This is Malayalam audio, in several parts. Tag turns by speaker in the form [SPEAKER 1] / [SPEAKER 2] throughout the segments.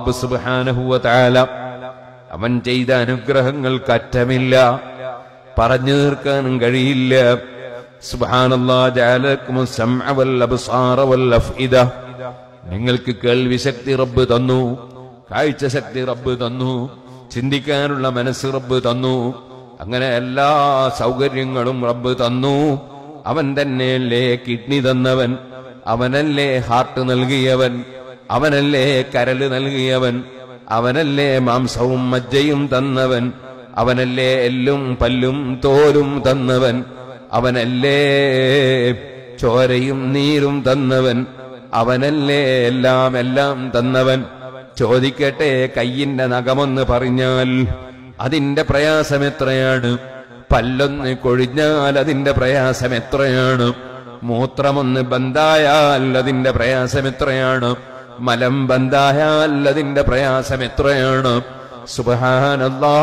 [SPEAKER 1] റബ്ബ് സുബ്ഹാനഹു വ തആല അവൻ ചെയ്ത അനുഗ്രഹങ്ങൾക്ക് അറ്റമില്ല പറഞ്ഞു തീർക്കാനും കഴിയില്ല സുബ്ഹാനല്ലാ ജഅലക്കും സമഅ വൽ അബ്സാറ വൽ അഫ്ഇദ നിങ്ങൾക്ക് കേൾവി ശക്തി റബ്ബ് തന്നു കാഴ്ച ശക്തി റബ്ബ് തന്നു ചിന്തിക്കാനുള്ള മനസ്സ് റബ്ബ് തന്നു അങ്ങനെ എല്ലാ സൗകര്യങ്ങളും റബ്ബ് തന്നു അവൻ തന്നെയല്ലേ കിഡ്നി തന്നവൻ അവനല്ലേ ഹാർട്ട് നൽകിയവൻ അവനല്ലേ കരല് നൽകിയവൻ അവനല്ലേ മാംസവും മജ്ജയും തന്നവൻ അവനല്ലേ എല്ലും പല്ലും തോലും തന്നവൻ അവനല്ലേ ചോരയും നീരും തന്നവൻ അവനല്ലേ എല്ലാം എല്ലാം തന്നവൻ ചോദിക്കട്ടെ കയ്യിന്റെ നഖമൊന്ന് പറഞ്ഞാൽ അതിന്റെ പ്രയാസം എത്രയാണ് പല്ലൊന്ന് കൊഴിഞ്ഞാൽ അതിന്റെ പ്രയാസം എത്രയാണ് മൂത്രമൊന്ന് ബന്ധായാൽ അതിന്റെ പ്രയാസം എത്രയാണ് മലം ബന്ധായാൽ അതിന്റെ പ്രയാസം എത്രയാണ് സുബഹാനല്ലാ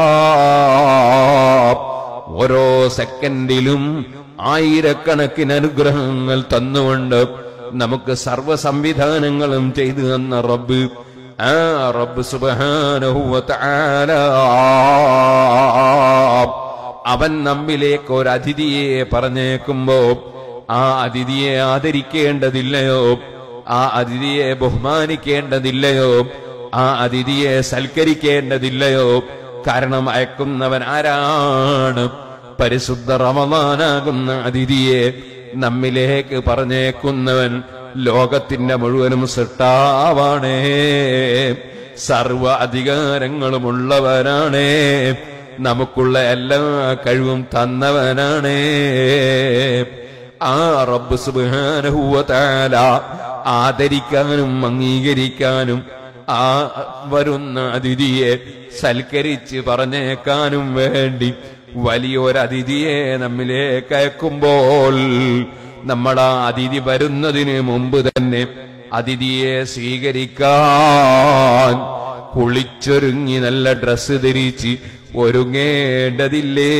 [SPEAKER 1] ഓരോ സെക്കൻഡിലും ആയിരക്കണക്കിന് അനുഗ്രഹങ്ങൾ തന്നുകൊണ്ട് നമുക്ക് സർവ സംവിധാനങ്ങളും ചെയ്തു തന്ന റബ്ബ് ആ റബ്ബ് സുബഹാനഹു വ തആല അവൻ നമ്മിലേക്ക് ഒരു അതിഥിയെ പറഞ്ഞേക്കുമ്പോ ആ അതിഥിയെ ആദരിക്കേണ്ടതില്ലയോ ആ അതിഥിയെ ബഹുമാനിക്കേണ്ടതില്ലയോ ആ അതിഥിയെ സൽക്കരിക്കേണ്ടതില്ലയോ കാരണം അയക്കുന്നവൻ ആരാണ് പരിശുദ്ധ റമദാനാകുന്ന അതിഥിയെ നമ്മിലേക്ക് പറഞ്ഞേക്കുന്നവൻ ലോകത്തിന്റെ മുഴുവനും സൃഷ്ടാവാണേ സർവ അധികാരങ്ങളുമുള്ളവനാണേ നമുക്കുള്ള എല്ലാ കഴിവും തന്നവനാണേ ആ റബ്ബ് സുബ്ഹാനഹു വ തആല ആദരിക്കാനും അംഗീകരിക്കാനും ആ വരുന്ന അതിഥിയെ സൽക്കരിച്ച് പറഞ്ഞേക്കാനും വേണ്ടി വലിയൊരതിഥിയെ നമ്മിലേക്ക് അയക്കുമ്പോൾ നമ്മൾ ആ അതിഥി വരുന്നതിന് മുമ്പ് തന്നെ അതിഥിയെ സ്വീകരിക്കാൻ കുളിച്ചൊരുങ്ങി നല്ല ഡ്രസ്സ് ധരിച്ച് ഒരുങ്ങേണ്ടതില്ലേ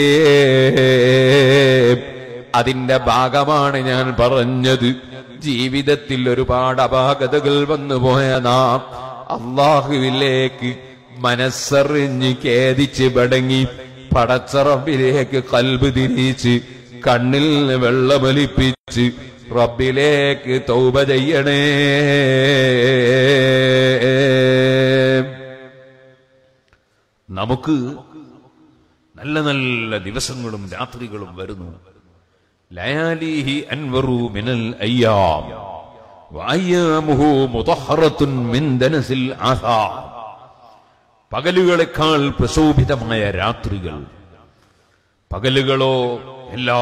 [SPEAKER 1] അതിന്റെ ഭാഗമാണ് ഞാൻ പറഞ്ഞത് ജീവിതത്തിൽ ഒരുപാട് അപാകതകൾ വന്നു പോയ നാം അള്ളാഹുവിലേക്ക് മനസ്സറിഞ്ഞ് ഖേദിച്ച് ബടങ്ങി പടച്ചറബിലേക്ക് കൽബ് തിരിച്ച് കണ്ണിൽ നിന്ന് വെള്ളമൊലിപ്പിച്ച് റബ്ബിലേക്ക് തൗബ ചെയ്യണേ നമുക്ക് നല്ല നല്ല ദിവസങ്ങളും രാത്രികളും വരുന്നു ലയാലിഹി അൻവറു മിനൽ അയ്യാം വഅയ്യാമുഹു മുതഹറത്തുൻ മിൻ ദനസിൽ ആസാ പകലുകളെക്കാൾ പ്രശോഭിതമായ രാത്രികൾ പകലുകളോ എല്ലാ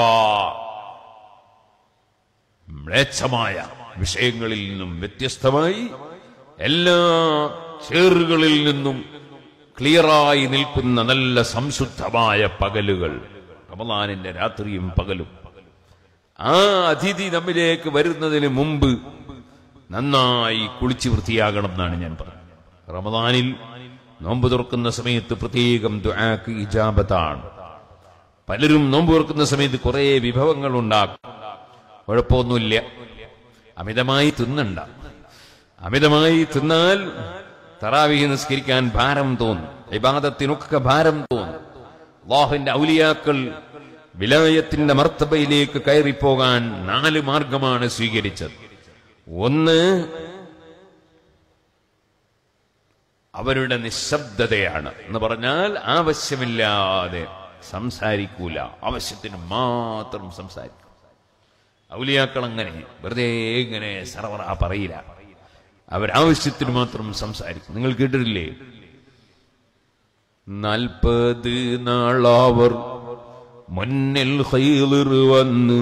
[SPEAKER 1] മ്ലേച്ഛമായ വിഷയങ്ങളിൽ നിന്നും വ്യത്യസ്തമായി എല്ലാ ചേറുകളിൽ നിന്നും ക്ലിയറായി നിൽക്കുന്ന നല്ല സംശുദ്ധമായ പകലുകൾ റമദാനിന്റെ രാത്രിയും പകലും ആ അതിഥി നമ്മിലേക്ക് വരുന്നതിന് മുമ്പ് നന്നായി കുളിച്ച് വൃത്തിയാകണം എന്നാണ് ഞാൻ പറഞ്ഞത് റമദാനിൽ നോമ്പ് തുറക്കുന്ന സമയത്ത് പ്രത്യേകം ദുആക്ക് ഇജാബത്താണ് പലരും നോമ്പ് തുറക്കുന്ന സമയത്ത് കുറെ വിഭവങ്ങൾ ഉണ്ടാക്കും കുഴപ്പമൊന്നുമില്ല അമിതമായി തിന്നണ്ട അമിതമായി തിന്നാൽ തറാവിഹി നിസ്കരിക്കാൻ ഭാരം തോന്നും ഇബാദത്തിനൊക്കെ ഭാരം തോന്നും അള്ളാഹുവിന്റെ ഔലിയാക്കൾ വിലായത്തിന്റെ മർത്തബയിലേക്ക് കയറിപ്പോകാൻ നാല് മാർഗമാണ് സ്വീകരിച്ചത് ഒന്ന് അവരുടെ നിശബ്ദതയാണ് എന്ന് പറഞ്ഞാൽ ആവശ്യമില്ലാതെ സംസാരിക്കൂല ആവശ്യത്തിന് മാത്രം സംസാരിക്കും ഔലിയാക്കൾ അങ്ങനെ വെറുതെ ഇങ്ങനെ സർവറ പറയില്ല അവരാവശ്യത്തിന് മാത്രം സംസാരിക്കും നിങ്ങൾ കേട്ടിട്ടില്ലേ നാൽപ്പത് നാളാവർ മുന്നിൽ ഹൈലിർ വന്ന്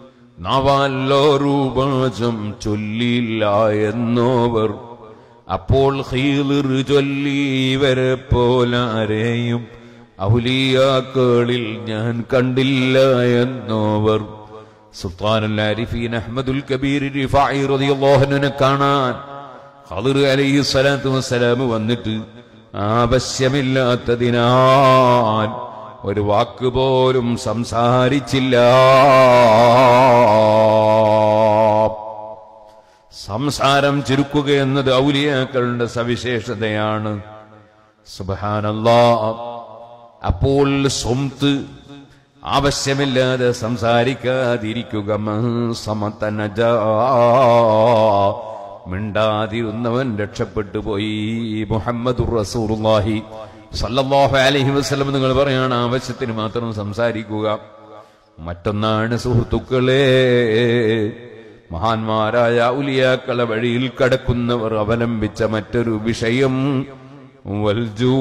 [SPEAKER 1] നവാലോരൂപാചം ചൊല്ലില്ല എന്നോവർ അപ്പോൾ ഹൈലിർ ചൊല്ലി ഇവരെ പോലാരെയും ഔലിയാക്കളിൽ ഞാൻ കണ്ടില്ല എന്നോവർ സുൽത്താൻ ആരിഫീൻ അഹമ്മദുൽ കബീർ റിഫായി റളിയല്ലാഹുവിനെ കാണാൻ ഖദർ അലൈഹി സ്വലാത്തു വസ്സലാം വന്നിട്ട് ആവശ്യമില്ലാത്തതിനാൽ ഒരു വാക്ക് പോലും സംസാരിച്ചില്ല സംസാരം ചുരുക്കുക എന്നത് ഔലിയാക്കളുടെ സവിശേഷതയാണ് സുബഹാനല്ലാ അപ്പോൾ സ്വന്ത് ആവശ്യമില്ലാതെ സംസാരിക്കാതിരിക്കുക സമത്തനജ മിണ്ടാതിരുന്നവൻ രക്ഷപ്പെട്ടു പോയി മുഹമ്മദ് റസൂറുല്ലാഹി സല്ലല്ലാഹു അലൈഹി വസല്ലം നിങ്ങൾ പറയാണ് ആവശ്യത്തിന് മാത്രം സംസാരിക്കുക മറ്റൊന്നാണ് സുഹൃത്തുക്കളെ മഹാന്മാരായ ഉലിയാക്കളെ വഴിയിൽ കടക്കുന്നവർ അവലംബിച്ച മറ്റൊരു വിഷയം വൽജൂ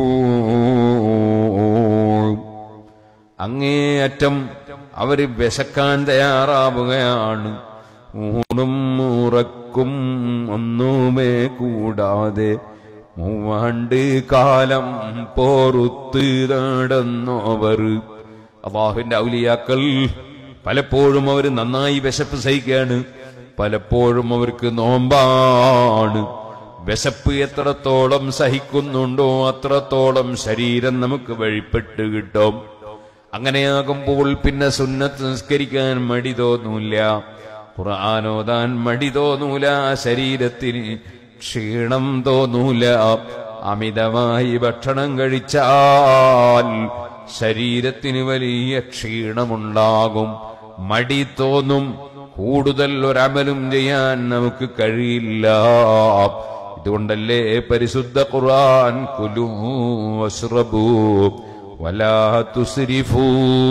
[SPEAKER 1] അങ്ങേയറ്റം അവര് വിശക്കാൻ തയ്യാറാവുകയാണ് ഊണും ഉറക്കും ഒന്നുമേ കൂടാതെ മൂവാണ്ട് കാലം പോറുത്ത് നടന്നവർ അള്ളാഹുവിന്റെ ഔലിയാക്കൾ പലപ്പോഴും അവർ നന്നായി വിശപ്പ് സഹിക്കുകയാണ് പലപ്പോഴും അവർക്ക് നോമ്പാണ് വിശപ്പ് എത്രത്തോളം സഹിക്കുന്നുണ്ടോ അത്രത്തോളം ശരീരം നമുക്ക് വഴിപ്പെട്ട് കിട്ടും അങ്ങനെയാകുമ്പോൾ പിന്നെ സുന്നത്ത് നിസ്കരിക്കാൻ മടി തോന്നൂല ഖുർആാനോദാൻ മടി തോന്നൂല ശരീരത്തിന് ക്ഷീണം തോന്നൂല അമിതമായി ഭക്ഷണം കഴിച്ചാൽ ശരീരത്തിന് വലിയ ക്ഷീണമുണ്ടാകും മടി തോന്നും കൂടുതൽ ഒരമലും ചെയ്യാൻ നമുക്ക് കഴിയില്ല ഇതുകൊണ്ടല്ലേ പരിശുദ്ധ ഖുർആൻ കുലു വസ്റബൂ വലാ തുസ്രിഫൂ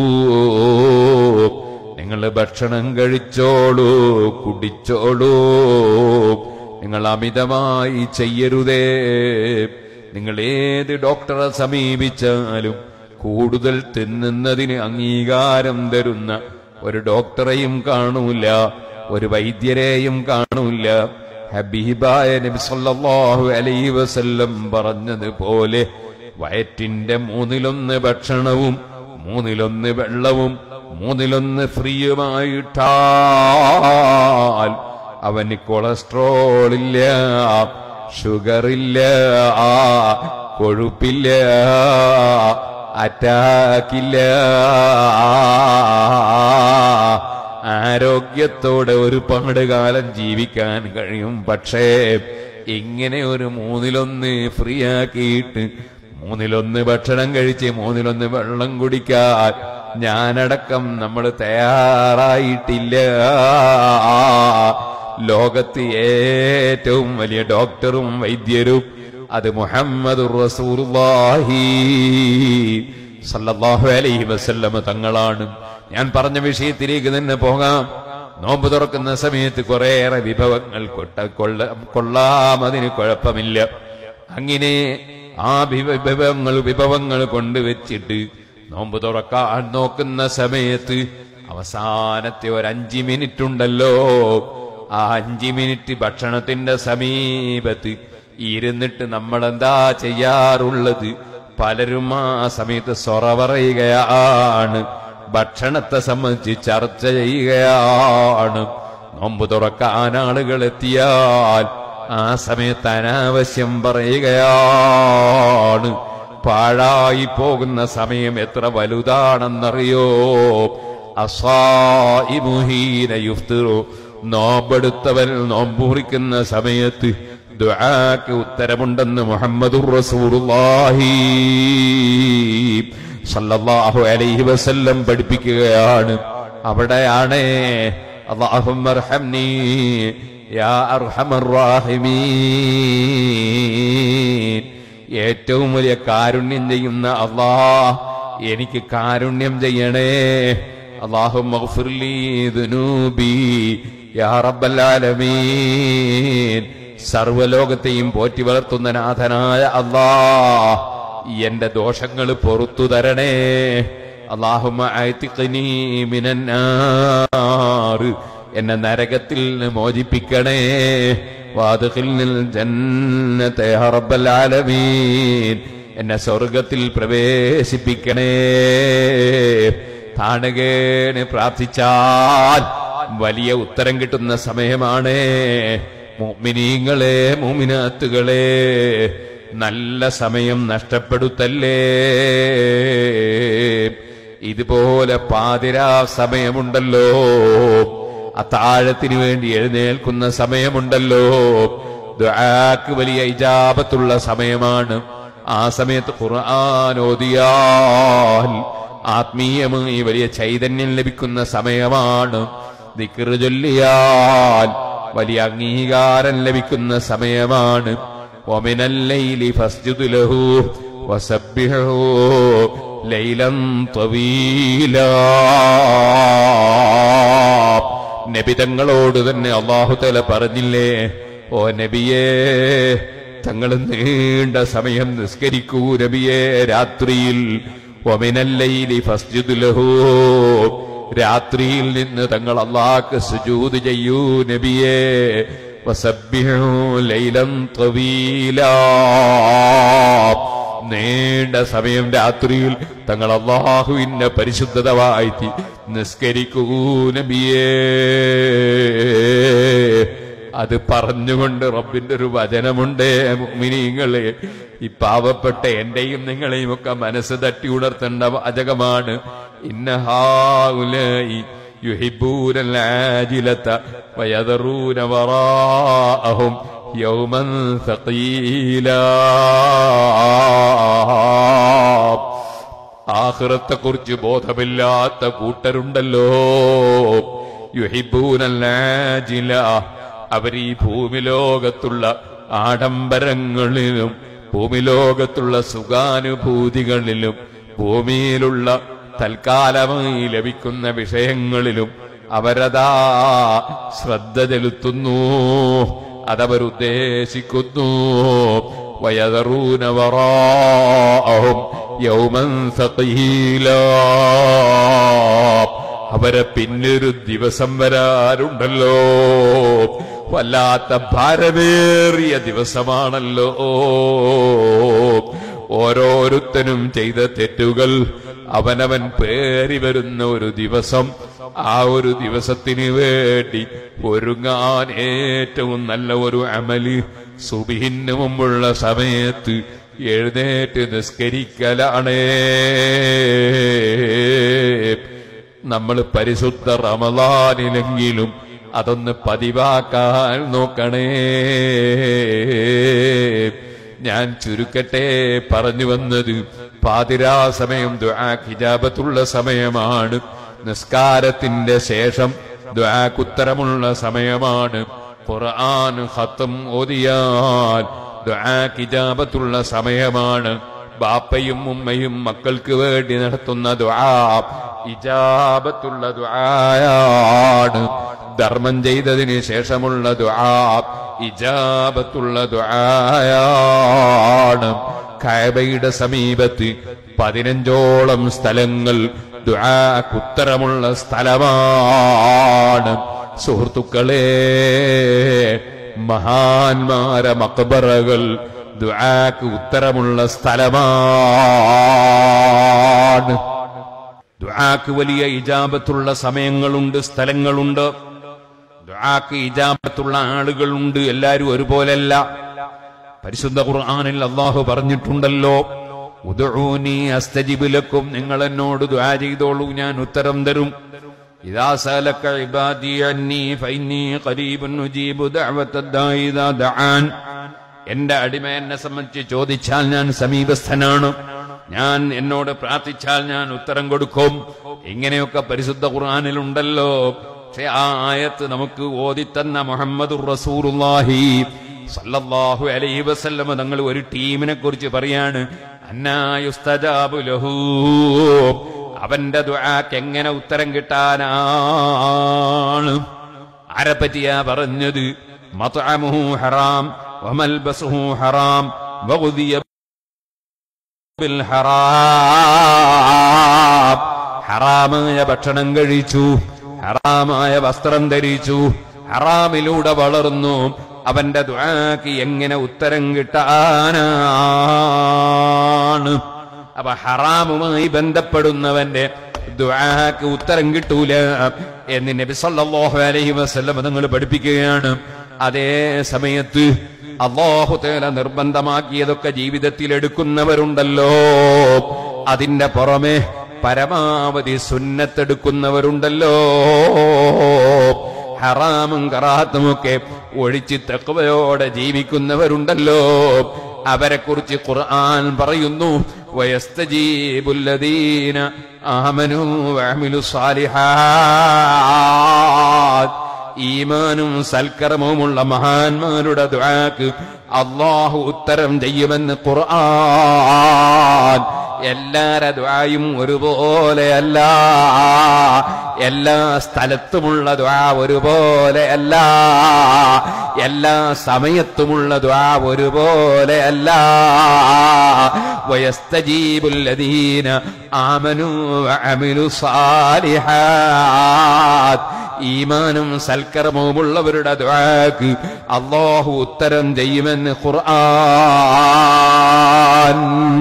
[SPEAKER 1] നിങ്ങൾ ഭക്ഷണം കഴിച്ചോളൂ കുടിച്ചോളൂ നിങ്ങൾ അമിതമായി ചെയ്യരുതേ നിങ്ങൾ ഏത് ഡോക്ടറെ സമീപിച്ചാലും കൂടുതൽ തിന്നുന്നതിന് അംഗീകാരം തരുന്ന ഒരു ഡോക്ടറെയും കാണൂല ഒരു വൈദ്യരെയും കാണൂല ഹബീബായ നബി സല്ലല്ലാഹു അലൈഹി വസല്ലം പറഞ്ഞതുപോലെ വയറ്റിന്റെ മൂന്നിലൊന്ന് ഭക്ഷണവും മൂന്നിലൊന്ന് വെള്ളവും മൂന്നിലൊന്ന് ഫ്രീയുമായിട്ടാൽ അവന് കൊളസ്ട്രോൾ ഇല്ല ഷുഗർ ഇല്ല കൊഴുപ്പില്ല അറ്റാക്കില്ല ആരോഗ്യത്തോടെ ഒരുപാട് കാലം ജീവിക്കാൻ കഴിയും പക്ഷേ ഇങ്ങനെ ഒരു മൂന്നിലൊന്ന് ഫ്രീ ആക്കിയിട്ട് മൂന്നിലൊന്ന് ഭക്ഷണം കഴിച്ച് മൂന്നിലൊന്ന് വെള്ളം കുടിക്കാൻ ഞാനടക്കം നമ്മൾ തയ്യാറായിട്ടില്ല ലോകത്ത് ഏറ്റവും വലിയ ഡോക്ടറും വൈദ്യരും അത് മുഹമ്മദ് റസൂലുള്ളാഹി സല്ലല്ലാഹു അലൈഹി വസല്ലമ തങ്ങളാണ് ഞാൻ പറഞ്ഞ വിഷയത്തിലേക്ക് തന്നെ പോകാം നോമ്പ് തുറക്കുന്ന സമയത്ത് കുറേയേറെ വിഭവങ്ങൾ കൊട്ട കൊള്ള കൊള്ളാം അതിന് കുഴപ്പമില്ല അങ്ങനെ ആ വിഭ- വിഭവങ്ങൾ വിഭവങ്ങൾ കൊണ്ടുവച്ചിട്ട് നോമ്പ് തുറക്കാൻ നോക്കുന്ന സമയത്ത് അവസാനത്തെ ഒരു അഞ്ച് മിനിറ്റ് ഉണ്ടല്ലോ ആ അഞ്ച് മിനിറ്റ് ഭക്ഷണത്തിന്റെ സമീപത്ത് ഇരുന്നിട്ട് നമ്മൾ എന്താ ചെയ്യാറുള്ളത് പലരും ആ സമയത്ത് സൊറ പറയുകയാണ് ഭക്ഷണത്തെ സംബന്ധിച്ച് ചർച്ച ചെയ്യുകയാണ് നോമ്പ് തുറക്കാൻ ആളുകൾ എത്തിയാൽ ആ സമയത്ത് അനാവശ്യം പറയുകയാണ് പാഴായി പോകുന്ന സമയം എത്ര വലുതാണെന്നറിയോ അസായിമുഹീന യുഫ്തിറു നോമ്പെടുത്തവൻ നോമ്പുറിക്കുന്ന സമയത്ത് ദുആക്ക് ഉത്തരമുണ്ടെന്ന് മുഹമ്മദുർ റസൂലുള്ളാഹി സല്ലല്ലാഹു അലൈഹി വസല്ലം പഠിപ്പിക്കുകയാണ് അവിടെയാണ് അല്ലാഹുമ്മർഹംനി യാ അർഹമർ റാഹിമീൻ ഏറ്റവും വലിയ കാരുണ്യം ചെയ്യുന്ന അള്ളാഹ് എനിക്ക് കാരുണ്യം ചെയ്യണേ അള്ളാഹു യാ റബ്ബൽ ആലമീൻ സർവലോകത്തെയും പോറ്റി വളർത്തുന്ന നാഥനായ അള്ളാഹ് എന്റെ ദോഷങ്ങൾ പൊറത്തു തരണേ അള്ളാഹുമ എന്നെ നരകത്തിൽ നിന്ന് മോചിപ്പിക്കണേ വാതുഖിൽ ജന്നത്തെ യാ റബ്ബൽ ആലമീൻ എന്നെ സ്വർഗത്തിൽ പ്രവേശിപ്പിക്കണേ താണുകേണ് പ്രാർത്ഥിച്ചാൽ വലിയ ഉത്തരം കിട്ടുന്ന സമയമാണ് മോമിനീങ്ങളെ മോമിനാത്തുകളെ നല്ല സമയം നഷ്ടപ്പെടുത്തല്ലേ ഇതുപോലെ പാതിരാ സമയമുണ്ടല്ലോ അത്താഴത്തിന് വേണ്ടി എഴുന്നേൽക്കുന്ന സമയമുണ്ടല്ലോ ദുആക്ക് വലിയ ഇജാബത്തുള്ള സമയമാണ് ആ സമയത്ത് ഖുർആൻ ഓതിയാൽ ആത്മീയമായി വലിയ ചൈതന്യം ലഭിക്കുന്ന സമയമാണ് ദിക്ർ ചൊല്ലിയാൽ വലിയ അംഗീകാരം ലഭിക്കുന്ന സമയമാണ് ഒമിനല്ലൈലി ഫസ്ജുദ് ലഹു വസബ്ബിഹു ലൈലൻ ത്വീലാ നബി തങ്ങളോട് തന്നെ അള്ളാഹു തല പറഞ്ഞില്ലേ ഓ നബിയേ തങ്ങൾ നീണ്ട സമയം നിസ്കരിക്കൂ നബിയേ രാത്രിയിൽ ഒമിനല്ലൈലി ഫസ്ജുദ് ലഹു രാത്രിയിൽ നിന്ന് തങ്ങൾ അള്ളാഹ്ക്ക് സുജൂത് ചെയ്യൂ നബിയേ വസബ്ബിഹു ലൈലൻ ത്വീലാ നീണ്ട സമയം രാത്രിയിൽ തങ്ങൾ അള്ളാഹുവിന്റെ പരിശുദ്ധത വാഴ്ത്തി നിസ്കരിക്കൂ നബിയേ അത് പറഞ്ഞുകൊണ്ട് റബ്ബിന്റെ ഒരു വചനമുണ്ട് മുഅ്മിനീങ്ങളെ ഈ പാവപ്പെട്ട എന്റെയും നിങ്ങളെയും ഒക്കെ മനസ്സ് തട്ടി ഉണർത്തേണ്ട വാചകമാണ് ഇന്നഹാഉലൈ يحبون العاجلة ويذرون وراءهم يوما ثقيلا ആഖിറത്തെ കുറിച്ച് ബോധമില്ലാത്ത കൂട്ടരുണ്ടല്ലോ യുഹിബൂനല്ലാജില അവർ ഈ ഭൂമിലോകത്തുള്ള ആഡംബരങ്ങളിലും ഭൂമിലോകത്തുള്ള സുഖാനുഭൂതികളിലും ഭൂമിയിലുള്ള തൽക്കാലമായി ലഭിക്കുന്ന വിഷയങ്ങളിലും അവരതാ ശ്രദ്ധ ചെലുത്തുന്നു അതവരുദ്ദേശിക്കുന്നു വയതറൂന വറാഅഹും യൗമൻ സഖീലാ അവരെ പിന്നൊരു ദിവസം വരാറുണ്ടല്ലോ വല്ലാത്ത ഭാരമേറിയ ദിവസമാണല്ലോ ഓരോരുത്തനും ചെയ്ത തെറ്റുകൾ അവനവൻ പേറി വരുന്ന ഒരു ദിവസം ആ ഒരു ദിവസത്തിന് വേണ്ടി ഒരുങ്ങാൻ ഏറ്റവും നല്ല ഒരു അമല് സുബിഹിന് മുമ്പുള്ള സമയത്ത് എഴുന്നേറ്റ് നിസ്കരിക്കലാണേ നമ്മൾ പരിശുദ്ധ റമദാനിലെങ്കിലും അതൊന്ന് പതിവാക്കാൻ നോക്കണേ ഞാൻ ചുരുക്കട്ടെ പറഞ്ഞു വന്നത് പാതിരാ സമയം ഹിജാബത്തുള്ള സമയമാണ് നിസ്കാരത്തിന്റെ ശേഷം ദ്വാക്കുത്തരമുള്ള സമയമാണ് ഖുർആൻ ഖത്തം ഓതിയാൽ ദ്വാക്കിജാബത്തുള്ള സമയമാണ് ബാപ്പയും ഉമ്മയും മക്കൾക്ക് വേണ്ടി നടത്തുന്ന ദുആ ഇജാബത്തുള്ള ദുആയാണ് ധർമ്മം ചെയ്തതിന് ശേഷമുള്ള ദുആ ഇജാബത്തുള്ള ദുആയാണ് കഅബയുടെ സമീപത്ത് പതിനഞ്ചോളം സ്ഥലങ്ങൾ ദുആക്കുത്തരമുള്ള സ്ഥലമാണ് സുഹൃത്തുക്കളെ മഹാന്മാര മക്ബറകൾ ദുആക്ക് ഉത്തരമുള്ള സ്ഥലമാണ് ദുആക്ക് വലിയ ഇജാബത്തുള്ള സമയങ്ങളുണ്ട് സ്ഥലങ്ങളുണ്ട് ദുആക്ക് ഇജാബത്തുള്ള ആളുകളുണ്ട് എല്ലാരും ഒരുപോലല്ല പരിശുദ്ധ ഖുർആനിൽ അള്ളാഹു പറഞ്ഞിട്ടുണ്ടല്ലോ ഉദഊനി അസ്തജിബ് ലക്കും നിങ്ങൾ എന്നോട് ദുആ ചെയ്തോളൂ ഞാൻ ഉത്തരം തരും ഇദാ സലക ഇബാദി അന്നി ഫഇന്നി ഖരീബുൻ ഉജീബു ദഅവത്തദ് ദാഇ ഇദാ ദഅാൻ എന്റെ അടിമ എന്നെ സംബന്ധിച്ച് ചോദിച്ചാൽ ഞാൻ സമീപസ്ഥനാണ് ഞാൻ എന്നോട് പ്രാർത്ഥിച്ചാൽ ഞാൻ ഉത്തരം കൊടുക്കും ഇങ്ങനെയൊക്കെ പരിശുദ്ധ ഖുർആനിലുണ്ടല്ലോ പക്ഷെ ആ ആയത്ത് നമുക്ക് ഓതിത്തന്ന മുഹമ്മദ് റസൂറുല്ലാഹി സല്ലല്ലാഹു അലൈഹി വസല്ലമ തങ്ങൾ ഒരു ടീമിനെ കുറിച്ച് പറയാണ് അന്നായുസ്തജാബു ലഹു അവന്റെ ദുആക്ക് എങ്ങനെ ഉത്തരം കിട്ടാനാണ് ആരെ പറ്റിയാ പറഞ്ഞത് മത്അമുഹു ഹറാം വമൽബസുഹു ഹറാം വഗുദിയ ബിൽ ഹറാം ഹറാമായ ഭക്ഷണം കഴിച്ചു ഹറാമായ വസ്ത്രം ധരിച്ചു ഹറാമിലൂടെ വളർന്നു അവന്റെ ദുആക്ക് എങ്ങനെ ഉത്തരം കിട്ടാനാണ് അപ്പൊ ഹറാമുമായി ബന്ധപ്പെടുന്നവന്റെ ദുആക്ക് ഉത്തരം കിട്ടൂല എന്ന് നബി സല്ലല്ലാഹു അലൈഹി വസല്ലം തങ്ങൾ പഠിപ്പിക്കുകയാണ് അതേ സമയത്ത് അള്ളാഹു തേല നിർബന്ധമാക്കിയതൊക്കെ ജീവിതത്തിൽ എടുക്കുന്നവരുണ്ടല്ലോ അതിന്റെ പുറമെ പരമാവധി സുന്നത്തെടുക്കുന്നവരുണ്ടല്ലോ ഹറാമും കറാത്തുമൊക്കെ ഒഴിച്ച് തെക്കുവയോടെ ജീവിക്കുന്നവരുണ്ടല്ലോ അവരെ കുറിച്ച് ഖുർആൻ പറയുന്നു വയസ്തജീബുല്ലദീന ആമനു വഅമിലു സാലിഹാത്ത് ഈമാനും സൽക്കർമ്മവുമുള്ള മഹാന്മാരുടെ ദുആക്ക് അള്ളാഹു ഉത്തരം ചെയ്യുമെന്ന് ഖുർആൻ എല്ലാര ദുആയും ഒരുപോലെയല്ല എല്ലാ സ്ഥലത്തുമുള്ള ദുആ ഒരുപോലെയല്ല എല്ലാ സമയത്തുമുള്ള ദുആ ഒരുപോലെയല്ല വയസ്തജീബുല്ലദീന ആമനു വഅമിലു സാലിഹാത്ത് ഈമാനും സൽക്കർമ്മവുമുള്ളവരുടെ ദുആക്ക് അള്ളാഹു ഉത്തരം ചെയ്യുമെന്ന് ഖുർആൻ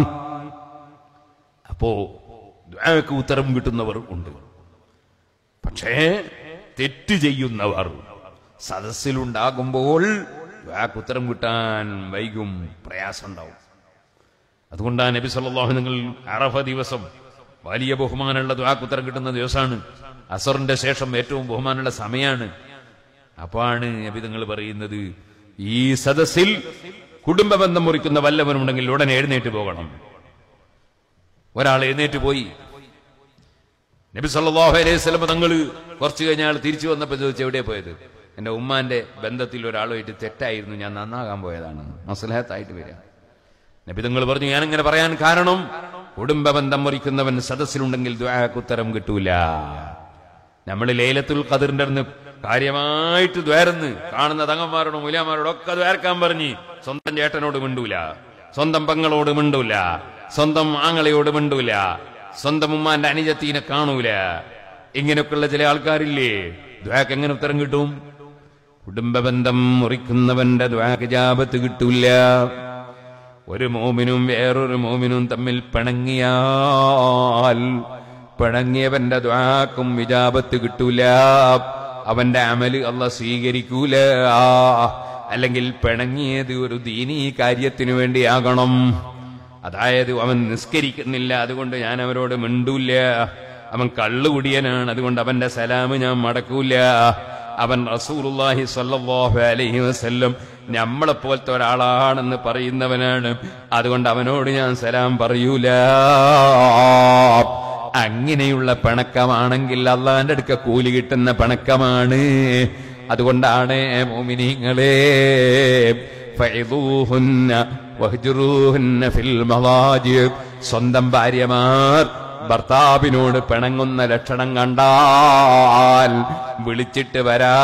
[SPEAKER 1] അപ്പോ ദുആക്ക് ഉത്തരം കിട്ടുന്നവർ ഉണ്ട് പക്ഷേ തെറ്റ് ചെയ്യുന്നവർ സദസ്സിലുണ്ടാകുമ്പോൾ ദുആക്ക് ഉത്തരം കിട്ടാൻ വൈകും പ്രയാസമുണ്ടാവും അതുകൊണ്ടാണ് നബി സല്ലല്ലാഹു നിങ്ങൾ അറഫ ദിവസം വലിയ ബഹുമാനമുള്ള ദുആക്ക് ഉത്തരം കിട്ടുന്ന ദിവസമാണ് അസറിന്റെ ശേഷം ഏറ്റവും ബഹുമാനമുള്ള സമയമാണ് അപ്പാണ് നബി നിങ്ങൾ പറയുന്നത് ഈ സദസ്സിൽ കുടുംബ ബന്ധം മുറിക്കുന്ന വല്ലവനുണ്ടെങ്കിൽ ഉടനെ എഴുന്നേറ്റ് പോകണം ഒരാൾ എഴുന്നേറ്റ് പോയി നബി സല്ലല്ലാഹു അലൈഹി വസല്ലം തങ്ങൾ കുറച്ച് കഴിഞ്ഞ ആൾ തിരിച്ചു വന്നപ്പോൾ ചോദിച്ചു എവിടെയാ പോയത് എന്റെ ഉമ്മാന്റെ ബന്ധത്തിൽ ഒരാളുമായിട്ട് തെറ്റായിരുന്നു ഞാൻ നന്നാകാൻ പോയതാണ് മസ്ലഹത്തായിട്ട് വരിക നബി തങ്ങൾ പറഞ്ഞു ഞാനിങ്ങനെ പറയാൻ കാരണം കുടുംബ ബന്ധം മുറിക്കുന്നവൻ സദസ്സിലുണ്ടെങ്കിൽ ദ്വാക്ക് ഉത്തരം കിട്ടൂല നമ്മൾ ലേലത്തുൽ ഖദറിന്റെ അടുന്ന് കാര്യമായിട്ട് ദ്വാരന്ന് കാണുന്ന തങ്ങന്മാരോടും മുലിയന്മാരോടും ഒക്കെ ദ്വാരക്കാൻ പറഞ്ഞ് സ്വന്തം ചേട്ടനോട് മിണ്ടൂല സ്വന്തം പെങ്ങളോട് മിണ്ടൂല സ്വന്തം ആങ്ങളയോട് മിണ്ടൂല സ്വന്തം ഉമ്മാന്റെ അനുജത്തീനെ കാണൂല ഇങ്ങനെയൊക്കെയുള്ള ചില ആൾക്കാരില്ലേ ദ്വാക്ക് എങ്ങനെ ഉത്തരം കിട്ടും കുടുംബബന്ധം മുറിക്കുന്നവന്റെ ദ്വാക്ക് ജാപത്ത് കിട്ടൂല ഒരു മോമിനും വേറൊരു മോമിനും തമ്മിൽ പിണങ്ങിയാൽ പിണങ്ങിയവന്റെ ദ്വാക്കും വിജാപത്ത് കിട്ടൂല അവന്റെ അമല് അല്ല സ്വീകരിക്കൂല അല്ലെങ്കിൽ പിണങ്ങിയത് ഒരു ദീനീ കാര്യത്തിനു വേണ്ടിയാകണം അതായത് അവൻ നിസ്കരിക്കുന്നില്ല അതുകൊണ്ട് ഞാൻ അവരോട് മിണ്ടൂല അവൻ കള്ളുകുടിയനാണ് അതുകൊണ്ട് അവന്റെ സലാമ് ഞാൻ മടക്കൂല അവൻ റസൂലുള്ളാഹി സ്വല്ലല്ലാഹു അലൈഹി വസല്ലം നമ്മളെ പോലത്തെ ഒരാളാണെന്ന് പറയുന്നവനാണ് അതുകൊണ്ട് അവനോട് ഞാൻ സലാം പറയൂല അങ്ങനെയുള്ള പിണക്കമാണെങ്കിൽ അള്ളാന്റെ അടുക്ക കൂലി കിട്ടുന്ന പിണക്കമാണ് അതുകൊണ്ടാണ് മോമിനിങ്ങളെ ഫൈദൂഹുന്ന വഹ്ജുറൂഹുന്ന ഫിൽ മവാജി സ്വന്തം ഭാര്യമാർ ഭർത്താവിനോട് പിണങ്ങുന്ന ലക്ഷണം കണ്ടാൽ വിളിച്ചിട്ട്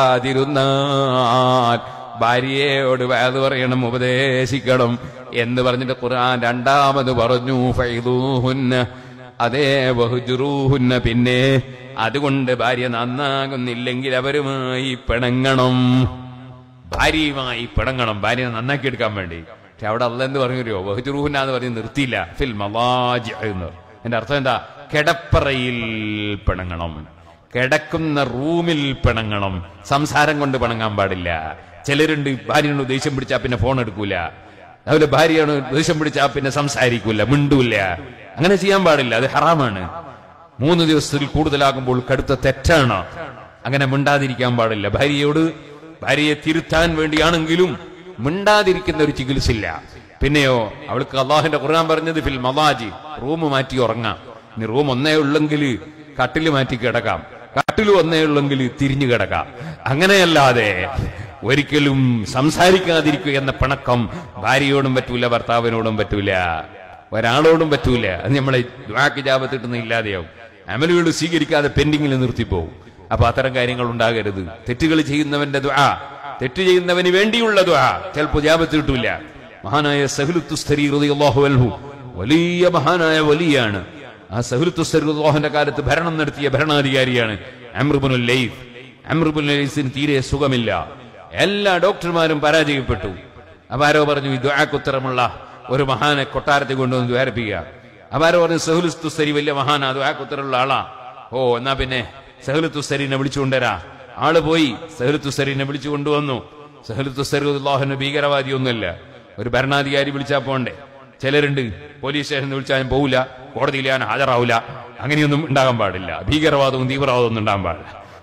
[SPEAKER 1] വരാതിരുന്നാൽ ഭാര്യയോട് വേത് പറയണം ഉപദേശിക്കണം എന്ന് പറഞ്ഞിട്ട് ഖുർആൻ രണ്ടാമത് പറഞ്ഞു ഫൈദൂഹുന്ന അതേ ബഹുജുറൂഹുന്ന പിന്നെ അതുകൊണ്ട് ഭാര്യ നന്നാകുന്നില്ലെങ്കിൽ അവരുമായി പിണങ്ങണം ഭാര്യയുമായി പിണങ്ങണം ഭാര്യ നന്നാക്കി എടുക്കാൻ വേണ്ടി പക്ഷെ അവിടെ അല്ല എന്ന് പറഞ്ഞു ബഹുജുറൂഹുന്ന എന്ന് പറഞ്ഞ് നിർത്തിയില്ല ഫിൽ മവാജ് എന്ന് എന്റെ അർത്ഥം എന്താ കിടപ്പറയിൽ പിണങ്ങണം കിടക്കുന്ന റൂമിൽ പിണങ്ങണം സംസാരം കൊണ്ട് പിണങ്ങാൻ പാടില്ല ചിലരുണ്ട് ഭാര്യയോട് ദേഷ്യം പിടിച്ചാ പിന്നെ ഫോൺ എടുക്കൂല അതുപോലെ ഭാര്യയാണ് ദേഷ്യം പിടിച്ചാ പിന്നെ സംസാരിക്കൂല മിണ്ടൂല അങ്ങനെ ചെയ്യാൻ പാടില്ല അത് ഹറാമാണ് മൂന്ന് ദിവസത്തിൽ കൂടുതലാകുമ്പോൾ കടുത്ത തെറ്റാണ് അങ്ങനെ മിണ്ടാതിരിക്കാൻ പാടില്ല ഭാര്യയോട് ഭാര്യയെ തിരുത്താൻ വേണ്ടിയാണെങ്കിലും മിണ്ടാതിരിക്കുന്ന ഒരു ചികിത്സയില്ല പിന്നെയോ അവൾക്ക് അള്ളാഹിന്റെ ഖുർആൻ പറഞ്ഞത് ഫിൽ മവാജി റൂം മാറ്റി ഉറങ്ങാം ഇനി റൂം ഒന്നേ ഉള്ളെങ്കിൽ കട്ടില് മാറ്റി കിടക്കാം കട്ടില് ഒന്നേ ഉള്ളെങ്കിൽ തിരിഞ്ഞു കിടക്കാം അങ്ങനെയല്ലാതെ ഒരിക്കലും സംസാരിക്കാതിരിക്കുക എന്ന പിണക്കം ഭാര്യയോടും പറ്റൂല ഭർത്താവിനോടും പറ്റൂല ഒരാളോടും പറ്റൂല അത് നമ്മളെ ദ്വാക്ക് ജാപത്തിട്ടുന്ന ഇല്ലാതെയാവും അമലുകൾ സ്വീകരിക്കാതെ പെൻഡിങ്ങിൽ നിർത്തിപ്പോവും അപ്പൊ അത്തരം കാര്യങ്ങൾ ഉണ്ടാകരുത് തെറ്റുകൾ ചെയ്യുന്നവന്റെ ദ്വാ തെറ്റ് ചെയ്യുന്നവന് വേണ്ടിയുള്ള ദ്വാ ചിലപ്പോ ജാപത്ത് കിട്ടൂല മഹാനായ സഹലുത്തുസ്തരി റളിയല്ലാഹു അൻഹു വലിയ മഹാനായ വലിയാണ് ആ സഹലുത്തുസ്തരി റളിയല്ലാഹുവിന്റെ കാലത്ത് ഭരണം നടത്തിയ ഭരണാധികാരിയാണ് അമ്രുബുൽ ലൈഫ് അമ്രുബുൽ ലൈസിന് തീരെ സുഖമില്ല എല്ലാ ഡോക്ടർമാരും പരാജയപ്പെട്ടു അപ്പൊ ആരോ പറഞ്ഞു ഈ ദ്വാക്കുത്തരമുള്ള ഒരു മഹാനെ കൊട്ടാരത്തിൽ കൊണ്ടുവന്ന് ദ്വാരപ്പിക്കുക അപ്പൊ ആരോ പറഞ്ഞു സഹലുസ്തുസ്തരി വലിയ മഹാനാ ദ്വാക്കുത്തരമുള്ള ആളാ ഓ എന്നാ പിന്നെ സഹലുത്തുസ്തരിനെ വിളിച്ചുകൊണ്ടുവരാ ആള് പോയി സഹലുത്തുസ്തരിനെ വിളിച്ചു കൊണ്ടുവന്നു സഹലുത്തുസ്തരിഹുല്ലാഹുവിന് ഭീകരവാദിയൊന്നുമല്ല ഒരു ഭരണാധികാരി വിളിച്ചാ പോണ്ടേ ചിലരുണ്ട് പോലീസ് സ്റ്റേഷനിൽ വിളിച്ചാൽ ഞാൻ പോവില്ല കോടതിയിൽ ഞാൻ ഹാജരാവില്ല അങ്ങനെയൊന്നും ഉണ്ടാകാൻ പാടില്ല ഭീകരവാദവും തീവ്രവാദവും ഒന്നും ഉണ്ടാകാൻ പാടില്ല